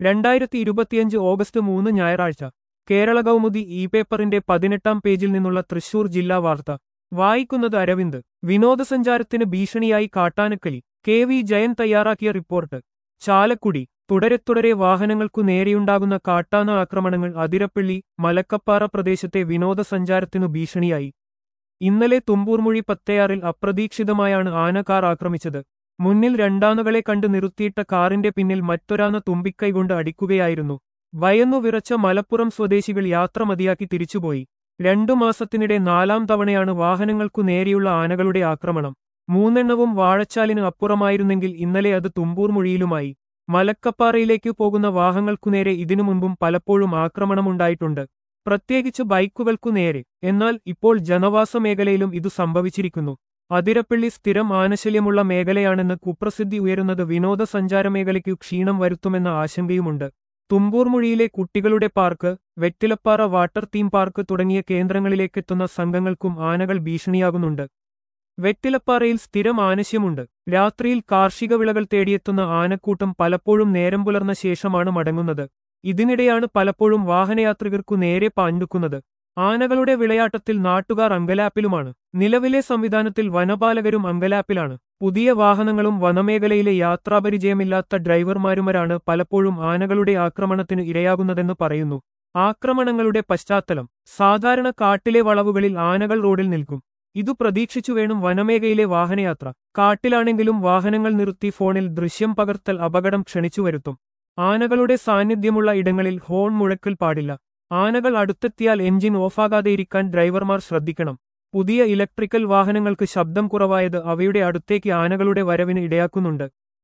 രണ്ടായിരത്തി ഇരുപത്തിയഞ്ച് ഓഗസ്റ്റ് മൂന്ന് ഞായറാഴ്ച കേരള കൗമുദി ഇ പേപ്പറിന്റെ പതിനെട്ടാം പേജിൽ നിന്നുള്ള തൃശൂർ ജില്ലാ വാർത്ത വായിക്കുന്നത് അരവിന്ദ് വിനോദസഞ്ചാരത്തിന് ഭീഷണിയായി കാട്ടാനക്കലി കെ വി ജയൻ തയ്യാറാക്കിയ റിപ്പോർട്ട് ചാലക്കുടി തുടരെ തുടരെ വാഹനങ്ങൾക്കു നേരെയുണ്ടാകുന്ന കാട്ടാന ആക്രമണങ്ങൾ അതിരപ്പള്ളി മലക്കപ്പാറ പ്രദേശത്തെ വിനോദസഞ്ചാരത്തിനു ഭീഷണിയായി ഇന്നലെ തുമ്പൂർമൊഴി പത്തയാറിൽ അപ്രതീക്ഷിതമായാണ് ആന കാർ ആക്രമിച്ചത് മുന്നിൽ രണ്ടാനകളെ കണ്ട് നിർത്തിയിട്ട കാറിന്റെ പിന്നിൽ മറ്റൊരാന തുമ്പിക്കൈകൊണ്ട് അടിക്കുകയായിരുന്നു ഭയന്നു വിറച്ച മലപ്പുറം സ്വദേശികൾ യാത്ര മതിയാക്കി തിരിച്ചുപോയി രണ്ടു മാസത്തിനിടെ നാലാം തവണയാണ് വാഹനങ്ങൾക്കു നേരെയുള്ള ആനകളുടെ ആക്രമണം മൂന്നെണ്ണവും വാഴച്ചാലിന് അപ്പുറമായിരുന്നെങ്കിൽ ഇന്നലെ അത് തുമ്പൂർമൊഴിയിലുമായി മലക്കപ്പാറയിലേക്കു പോകുന്ന വാഹനങ്ങൾക്കുനേരെ ഇതിനു മുൻപും പലപ്പോഴും ആക്രമണമുണ്ടായിട്ടുണ്ട് പ്രത്യേകിച്ച് ബൈക്കുകൾക്കു നേരെ എന്നാൽ ഇപ്പോൾ ജനവാസ മേഖലയിലും ഇതു സംഭവിച്ചിരിക്കുന്നു അതിരപ്പള്ളി സ്ഥിരം ആനശല്യമുള്ള മേഖലയാണെന്ന് കുപ്രസിദ്ധി ഉയരുന്നത് വിനോദസഞ്ചാര മേഖലയ്ക്കു ക്ഷീണം വരുത്തുമെന്ന ആശങ്കയുമുണ്ട് തുമ്പൂർമൊഴിയിലെ കുട്ടികളുടെ park Vettilappara water theme park തുടങ്ങിയ കേന്ദ്രങ്ങളിലേക്കെത്തുന്ന സംഘങ്ങൾക്കും ആനകൾ ഭീഷണിയാകുന്നുണ്ട് വെറ്റിലപ്പാറയിൽ സ്ഥിരം ആനശ്യമുണ്ട് രാത്രിയിൽ കാർഷിക വിളകൾ തേടിയെത്തുന്ന ആനക്കൂട്ടം പലപ്പോഴും നേരം പുലർന്ന ശേഷമാണ് മടങ്ങുന്നത് ഇതിനിടെയാണ് പലപ്പോഴും വാഹനയാത്രികർക്കു നേരെ പാഞ്ഞുക്കുന്നത് ആനകളുടെ വിളയാട്ടത്തിൽ നാട്ടുകാർ അങ്കലാപ്പിലുമാണ് നിലവിലെ സംവിധാനത്തിൽ വനപാലകരും അങ്കലാപ്പിലാണ് പുതിയ വാഹനങ്ങളും വനമേഖലയിലെ യാത്രാപരിചയമില്ലാത്ത ഡ്രൈവർമാരുമരാണ് പലപ്പോഴും ആനകളുടെ ആക്രമണത്തിന് ഇരയാകുന്നതെന്ന് പറയുന്നു ആക്രമണങ്ങളുടെ പശ്ചാത്തലം സാധാരണ കാട്ടിലെ വളവുകളിൽ ആനകൾ റോഡിൽ നിൽക്കും ഇതു പ്രതീക്ഷിച്ചു വേണം വനമേഖലയിലെ വാഹനയാത്ര കാട്ടിലാണെങ്കിലും വാഹനങ്ങൾ നിർത്തി ഫോണിൽ ദൃശ്യം പകർത്തൽ അപകടം ക്ഷണിച്ചു വരുത്തും ആനകളുടെ സാന്നിധ്യമുള്ള ഇടങ്ങളിൽ ഹോൺ മുഴക്കൽ പാടില്ല ആനകൾ അടുത്തെത്തിയാൽ എഞ്ചിൻ ഓഫാകാതെയിരിക്കാൻ ഡ്രൈവർമാർ ശ്രദ്ധിക്കണം പുതിയ ഇലക്ട്രിക്കൽ വാഹനങ്ങൾക്ക് ശബ്ദം കുറവായത് അവയുടെ അടുത്തേക്ക് ആനകളുടെ വരവിന് ഇടയാക്കുന്നുണ്ട്